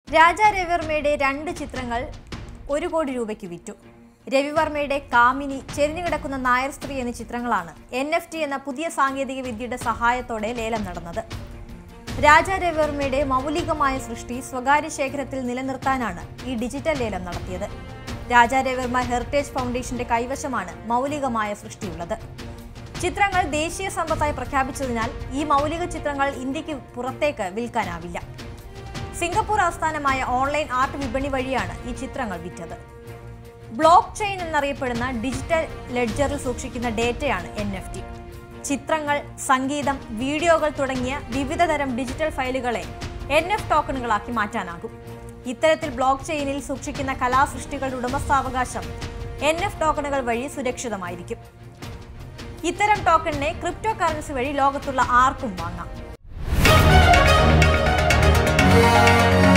രാജാ രവിവർമ്മയുടെ രണ്ട് ചിത്രങ്ങൾ ഒരു കോടി രൂപയ്ക്ക് വിറ്റു രവിവർമ്മയുടെ കാമിനി ചെരിഞ്ഞുകിടക്കുന്ന നായർ സ്ത്രീ എന്നീ ചിത്രങ്ങളാണ് എൻ എഫ് ടി എന്ന പുതിയ സാങ്കേതിക വിദ്യയുടെ സഹായത്തോടെ ലേലം നടന്നത് രാജാ രവിവർമ്മയുടെ മൗലികമായ സൃഷ്ടി സ്വകാര്യ ശേഖരത്തിൽ നിലനിർത്താനാണ് ഈ ഡിജിറ്റൽ ലേലം നടത്തിയത് രാജാ രവിവർമ്മ ഹെറിറ്റേജ് ഫൗണ്ടേഷന്റെ കൈവശമാണ് മൗലികമായ സൃഷ്ടിയുള്ളത് ചിത്രങ്ങൾ ദേശീയ സമ്പത്തായി പ്രഖ്യാപിച്ചതിനാൽ ഈ മൗലിക ചിത്രങ്ങൾ ഇന്ത്യക്ക് പുറത്തേക്ക് വിൽക്കാനാവില്ല സിംഗപ്പൂർ ആസ്ഥാനമായ ഓൺലൈൻ ആർട്ട് വിപണി വഴിയാണ് ഈ ചിത്രങ്ങൾ വിറ്റത് ബ്ലോക്ക് ചെയിൻ എന്നറിയപ്പെടുന്ന ഡിജിറ്റൽ ലെഡ്ജറിൽ സൂക്ഷിക്കുന്ന ഡേറ്റയാണ് എൻ എഫ് ടി ചിത്രങ്ങൾ സംഗീതം വീഡിയോകൾ തുടങ്ങിയ വിവിധ തരം ഡിജിറ്റൽ ഫയലുകളെ എൻ എഫ് ടോക്കണുകളാക്കി മാറ്റാനാകും ഇത്തരത്തിൽ ബ്ലോക്ക് ചെയിനിൽ സൂക്ഷിക്കുന്ന കലാസൃഷ്ടികളുടെ ഉടമസ്ഥാവകാശം എൻ എഫ് ടോക്കണുകൾ വഴി സുരക്ഷിതമായിരിക്കും ഇത്തരം ടോക്കണിനെ ക്രിപ്റ്റോ കറൻസി വഴി ലോകത്തുള്ള ആർക്കും വാങ്ങാം